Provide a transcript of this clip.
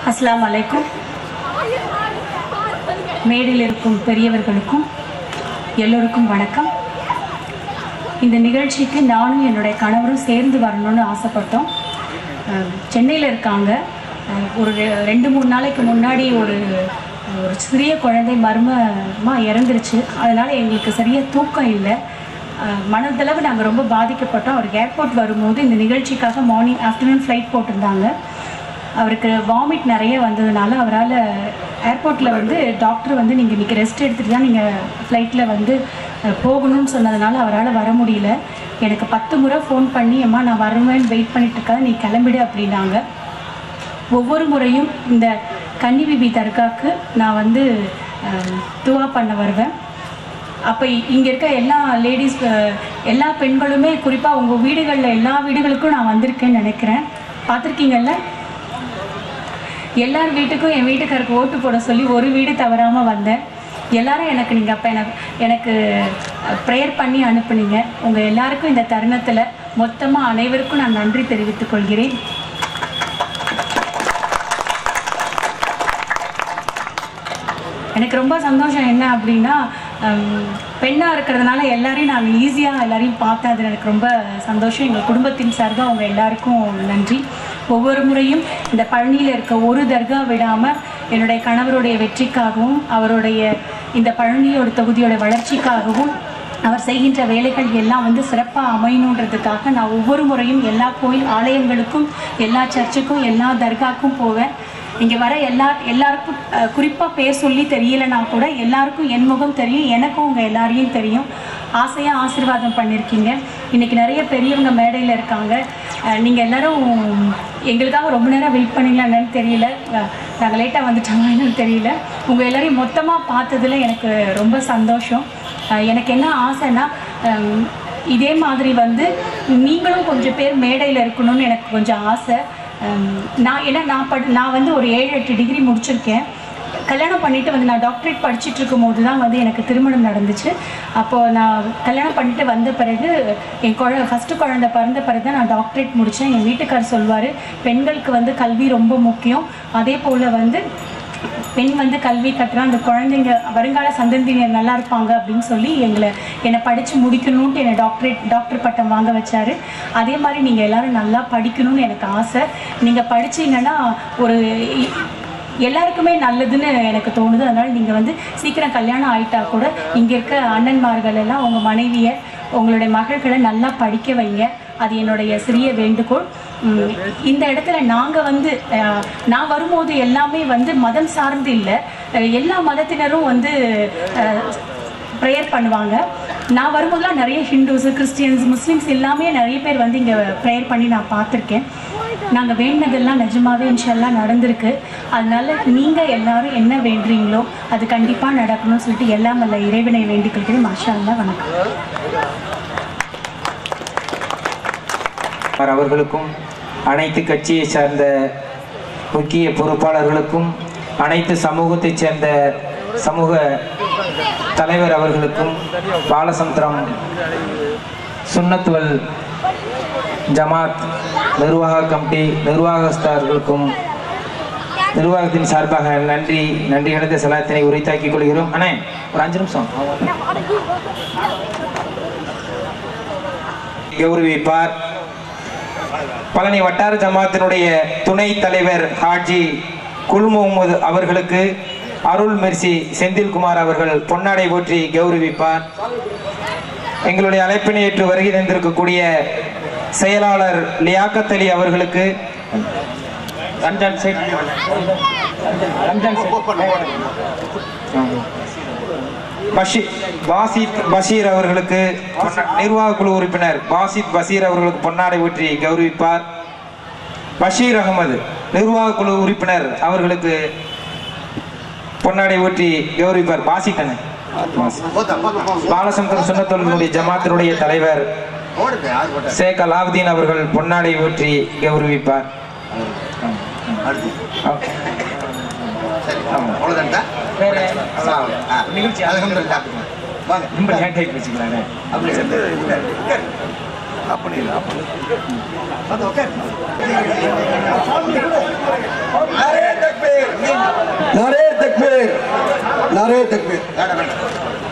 அஸ்ஸலாமு அலைக்கும் மேடையில் இருக்கும் பெரியவர்களுக்கும் எல்லோருக்கும் வணக்கம் இந்த நிகழ்ச்சிக்கு நானும் என்னுடைய கணவரும் சேர்ந்து வரணும்னு ஆசைப்பட்டோம் சென்னையில் இருக்காங்க அஹ் ஒரு ரெ- ரெண்டு மூணு நாளைக்கு முன்னாடி ஒரு ஒரு சிறிய குழந்தை மர்மமாக இறந்துருச்சு அதனால் எங்களுக்கு சரியாக தூக்கம் இல்லை அஹ் மனதளவு நாங்கள் ரொம்ப பாதிக்கப்பட்டோம் அவருக்கு ஏர்போர்ட் வரும்போது இந்த நிகழ்ச்சிக்காக மார்னிங் ஆஃப்டர்நூன் ஃப்ளைட் போட்டிருந்தாங்க அவருக்கு வாமிட் நிறைய வந்ததுனால அவரால் ஏர்போர்ட்டில் வந்து டாக்டர் வந்து நீங்கள் இன்றைக்கி ரெஸ்ட் எடுத்துகிட்டு தான் நீங்கள் ஃப்ளைட்டில் வந்து அஹ், போகணும்னு சொன்னதுனால அவரால் வர முடியல எனக்கு பத்து முறை ஃபோன் பண்ணி அம்மா நான் வருவேன் வெயிட் பண்ணிட்டு இருக்காது நீ கிளம்பிடு அப்படின்னாங்க ஒவ்வொரு முறையும் இந்த கன்னி பிபி தர்காக்கு நான் வந்து அஹ், துவா பண்ண வருவேன் அப்போ இங்கே இருக்க எல்லா லேடிஸ் எல்லா பெண்களுமே குறிப்பாக உங்கள் வீடுகளில் எல்லா வீடுகளுக்கும் நான் வந்திருக்கேன்னு நினைக்கிறேன் பார்த்துருக்கீங்கல்ல எல்லார் வீட்டுக்கும் என் வீட்டுக்காருக்கு ஓட்டு போட சொல்லி ஒரு வீடு தவறாமல் வந்தேன் எல்லாரும் எனக்கு நீங்கள் அப்போ எனக்கு எனக்கு ப்ரேயர் பண்ணி அனுப்புனீங்க உங்கள் எல்லாருக்கும் இந்த தருணத்தில் மொத்தமாக அனைவருக்கும் நான் நன்றி தெரிவித்துக் கொள்கிறேன் எனக்கு ரொம்ப சந்தோஷம் என்ன அப்படின்னா பெண்ணாக இருக்கிறதுனால எல்லாரையும் நான் ஈஸியாக எல்லாரையும் பார்த்தேன் அது எனக்கு ரொம்ப சந்தோஷம் எங்கள் குடும்பத்தின் சார்பாக அவங்க எல்லாருக்கும் நன்றி ஒவ்வொரு முறையும் இந்த பழனியில் இருக்க ஒரு தர்கா விடாமல் என்னுடைய கணவருடைய வெற்றிக்காகவும் அவருடைய இந்த பழனியோட தொகுதியோட வளர்ச்சிக்காகவும் அவர் செய்கின்ற வேலைகள் எல்லாம் வந்து சிறப்பாக அமையணுன்றதுக்காக நான் ஒவ்வொரு முறையும் எல்லா கோயில் ஆலயங்களுக்கும் எல்லா சர்ச்சுக்கும் எல்லா தர்காக்கும் போவேன் இங்கே வர எல்லா எல்லாருக்கும் குறிப்பாக பேர் சொல்லி தெரியலைனா கூட எல்லாருக்கும் என் முகம் தெரியும் எனக்கும் உங்கள் எல்லாரையும் தெரியும் ஆசையாக ஆசீர்வாதம் பண்ணியிருக்கீங்க இன்றைக்கி நிறைய பெரியவங்க மேடையில் இருக்காங்க நீங்கள் எல்லாரும் எங்களுக்காக ரொம்ப நேரம் வெயிட் பண்ணீங்களா என்னன்னு தெரியல நாங்கள் லேட்டாக வந்துட்டோமா என்னன்னு தெரியல உங்கள் எல்லாரையும் மொத்தமாக பார்த்ததுல எனக்கு ரொம்ப சந்தோஷம் அஹ் எனக்கு என்ன ஆசைன்னா ஹம், இதே மாதிரி வந்து நீங்களும் கொஞ்சம் பேர் மேடையில் இருக்கணும்னு எனக்கு கொஞ்சம் ஆசை ஹம், நான் ஏன்னா நான் படி நான் வந்து ஒரு ஏழு எட்டு டிகிரி முடிச்சிருக்கேன் கல்யாணம் பண்ணிட்டு வந்து நான் டாக்டரேட் படிச்சுட்டு இருக்கும்போது தான் வந்து எனக்கு திருமணம் நடந்துச்சு அப்போது நான் கல்யாணம் பண்ணிட்டு வந்த பிறகு என் குழ ஃபஸ்ட்டு குழந்தை பிறந்த பிறகு தான் நான் டாக்டரேட் முடித்தேன் என் வீட்டுக்கார் சொல்வார் பெண்களுக்கு வந்து கல்வி ரொம்ப முக்கியம் அதே போல் வந்து பெண் வந்து கல்வி கட்டுறா அந்த குழந்தைங்க வருங்கால சந்ததியினர் நல்லா இருப்பாங்க அப்படின்னு சொல்லி எங்களை என்னை படித்து முடிக்கணுன்ட்டு என்னை டாக்டரேட் டாக்டர் பட்டம் வாங்க வச்சாரு அதே மாதிரி நீங்கள் எல்லாரும் நல்லா படிக்கணும்னு எனக்கு ஆசை நீங்கள் படிச்சீங்கன்னா ஒரு எல்லாருக்குமே நல்லதுன்னு எனக்கு தோணுது அதனால் நீங்கள் வந்து சீக்கிரம் கல்யாணம் ஆயிட்டா கூட இங்கே இருக்க அண்ணன்மார்கள் எல்லாம் உங்கள் மனைவியை உங்களுடைய மகள்களை நல்லா படிக்க வைங்க அது என்னுடைய சிறிய வேண்டுகோள் உம், இந்த இடத்துல நாங்கள் வந்து அஹ், நான் வரும்போது எல்லாமே வந்து மதம் சார்ந்து இல்லை அஹ், எல்லா மதத்தினரும் வந்து ப்ரேயர் பண்ணுவாங்க நான் வரும்போதெல்லாம் நிறைய ஹிந்துஸ் கிறிஸ்டியன்ஸ் முஸ்லீம்ஸ் எல்லாமே நிறைய பேர் வந்து இங்கே ப்ரேயர் பண்ணி நான் பார்த்துருக்கேன் நாங்கள் வேண்டினதெல்லாம் நிஜமாவே இன்ஷால்லாம் நடந்திருக்கு அதனால நீங்கள் எல்லாரும் என்ன வேண்டுறீங்களோ அது கண்டிப்பாக நடக்கணும்னு சொல்லிட்டு எல்லாம் வல்ல இறைவனை வேண்டிக் கொள்கிறேன் மாஷா அல்லா வணக்கம் அவர் அவர்களுக்கும் அனைத்து கட்சியை சார்ந்த முக்கிய பொறுப்பாளர்களுக்கும் அனைத்து சமூகத்தைச் சேர்ந்த சமூக தலைவர் அவர்களுக்கும் பாலசமுத்திரம் சுன்னத்துவல் ஜமாத் நிர்வாக கமிட்டி நிர்வாகஸ்தார்களுக்கும் நிர்வாகத்தின் சார்பாக நன்றி நன்றி கலந்த சலாத்தினை உரைத்தாக்கிக் கொள்கிறோம் அண்ணே ஒரு அஞ்சு நிமிஷம் கௌரவிப்பார் பழனி வட்டார ஜமாத்தினுடைய துணை தலைவர் ஹாஜி குல் முகமது அவர்களுக்கு அருள் மெர்சி செந்தில்குமார் அவர்கள் பொன்னாடை போற்றி கௌரவிப்பார் எங்களுடைய அழைப்பினை ஏற்று வருகை தந்திருக்கக்கூடிய செயலாளர் லியாக்கத் அலி அவர்களுக்கு ரம்ஜான் சைட் ரம்ஜான் பஷீர் பாசித் பஷீர் அவர்களுக்கு பொன்னா- நிர்வாக குழு உறுப்பினர் பாசித் பஷீர் அவர்களுக்கு பொன்னாடை ஊற்றி கௌரவிப்பார் பஷீர் அகமது நிர்வாக குழு உறுப்பினர் அவர்களுக்கு பொன்னாடை ஊற்றி கௌரவிப்பார் பாசித் அண்ணன் பாலசந்தர் சுண்ணத்தொழிலுடைய ஜமாத்தினுடைய தலைவர் ஷேக் அலாவுதீன் அவர்கள் பொன்னாடை ஊற்றி கௌரவிப்பார் வேற நிகழ்ச்சி வாங்க ரொம்ப லேட் ஆகி வச்சுக்கிறாங்க அப்படி அப்படி அப்படி வந்து உட்கார் நாரே தக்பீர்